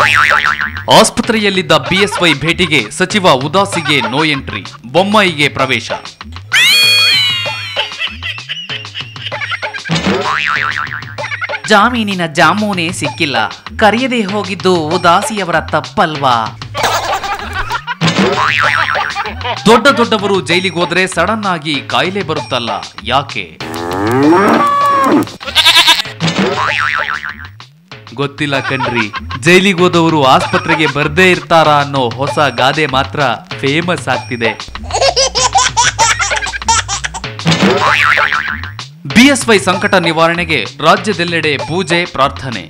ಆಸ್ಪತ್ರೆಯಲ್ಲಿದ್ದ BSY ಭೇಟಿಗೆ ಸಚಿವ ಉದಾಸಿಗೆ no entry ಬೊಮ್ಮಾಯಿಗೆ ಪ್ರವೇಶ ಜಾಮೀನಿನ ಜಾಮೂನೇ ಸಿಕ್ಕಿಲ್ಲ ಕರೆಯದೆ ಹೋಗಿದ್ದು ಉದಾಸಿಯವರ ತಪ್ಪಲ್ವಾ ದೊಡ್ಡ ದೊಡ್ಡವರು ಜೈಲಿಗೆ ಹೋದ್ರೆ ಸಡನ್ ಆಗಿ ಕಾಯಿಲೆ ಬರುತ್ತಲ್ಲ ಯಾಕೆ ಗೊತ್ತಿಲ್ಲ ಕಣ್ರಿ ಜೈಲಿಗೆ ಹೋದವರು ಆಸ್ಪತ್ರೆಗೆ ಬರ್ದೇ ಇರ್ತಾರಾ ಅನ್ನೋ ಹೊಸ ಗಾದೆ ಮಾತ್ರ ಫೇಮಸ್ ಆಗ್ತಿದೆ ಬಿಎಸ್ವೈ ಸಂಕಟ ನಿವಾರಣೆಗೆ ರಾಜ್ಯದೆಲ್ಲೆಡೆ ಪೂಜೆ ಪ್ರಾರ್ಥನೆ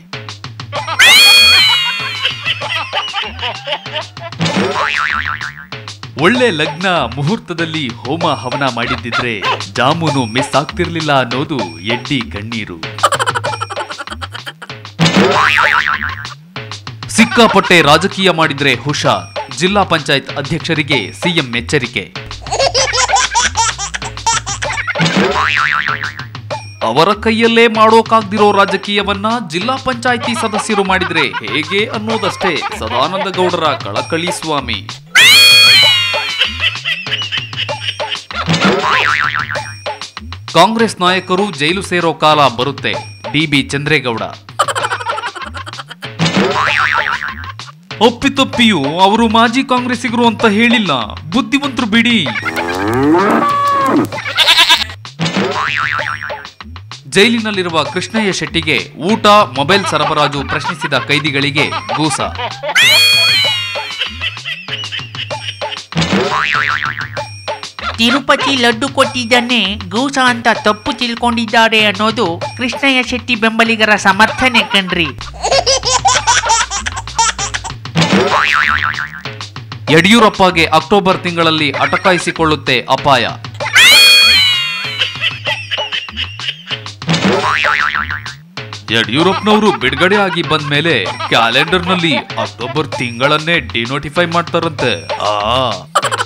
ಒಳ್ಳೆ ಲಗ್ನ ಮುಹೂರ್ತದಲ್ಲಿ ಹೋಮ ಹವನ ಮಾಡಿದ್ದಿದ್ರೆ ಜಾಮೂನು ಮಿಸ್ ಆಗ್ತಿರ್ಲಿಲ್ಲ ಅನ್ನೋದು ಎಡ್ಡಿ ಕಣ್ಣೀರು ಸಿಕ್ಕಾಪಟ್ಟೆ ರಾಜಕೀಯ ಮಾಡಿದ್ರೆ ಹುಷಾರ್ ಜಿಲ್ಲಾ ಪಂಚಾಯತ್ ಅಧ್ಯಕ್ಷರಿಗೆ ಸಿಎಂ ಎಚ್ಚರಿಕೆ ಅವರ ಕೈಯಲ್ಲೇ ಮಾಡೋಕಾಗ್ದಿರೋ ರಾಜಕೀಯವನ್ನ ಜಿಲ್ಲಾ ಪಂಚಾಯಿತಿ ಸದಸ್ಯರು ಮಾಡಿದ್ರೆ ಹೇಗೆ ಅನ್ನೋದಷ್ಟೇ ಸದಾನಂದ ಗೌಡರ ಕಳಕಳಿ ಸ್ವಾಮಿ ಕಾಂಗ್ರೆಸ್ ನಾಯಕರು ಜೈಲು ಸೇರೋ ಕಾಲ ಬರುತ್ತೆ ಡಿಬಿ ಚಂದ್ರೇಗೌಡ ಒಪ್ಪಿತಪ್ಪಿಯೂ ಅವರು ಮಾಜಿ ಕಾಂಗ್ರೆಸ್ಸಿಗರು ಅಂತ ಹೇಳಿಲ್ಲ ಬುದ್ಧಿವಂತರು ಬಿಡಿ ಜೈಲಿನಲ್ಲಿರುವ ಕೃಷ್ಣಯ್ಯ ಶೆಟ್ಟಿಗೆ ಊಟ ಮೊಬೈಲ್ ಸರಬರಾಜು ಪ್ರಶ್ನಿಸಿದ ಕೈದಿಗಳಿಗೆ ಗೂಸ ತಿರುಪತಿ ಲಡ್ಡು ಕೊಟ್ಟಿದ್ದನ್ನೇ ಗೂಸ ಅಂತ ತಪ್ಪು ತಿಳ್ಕೊಂಡಿದ್ದಾರೆ ಅನ್ನೋದು ಕೃಷ್ಣಯ್ಯ ಶೆಟ್ಟಿ ಬೆಂಬಲಿಗರ ಸಮರ್ಥನೆ ಕಣ್ರಿ ಯಡಿಯೂರಪ್ಪಗೆ ಅಕ್ಟೋಬರ್ ತಿಂಗಳಲ್ಲಿ ಅಟಕಾಯಿಸಿಕೊಳ್ಳುತ್ತೆ ಅಪಾಯ ಯಡಿಯೂರಪ್ಪನವರು ಬಿಡುಗಡೆ ಆಗಿ ಬಂದ ಮೇಲೆ ಕ್ಯಾಲೆಂಡರ್ನಲ್ಲಿ ಅಕ್ಟೋಬರ್ ತಿಂಗಳನ್ನೇ ಡಿನೋಟಿಫೈ ಮಾಡ್ತಾರಂತೆ ಆ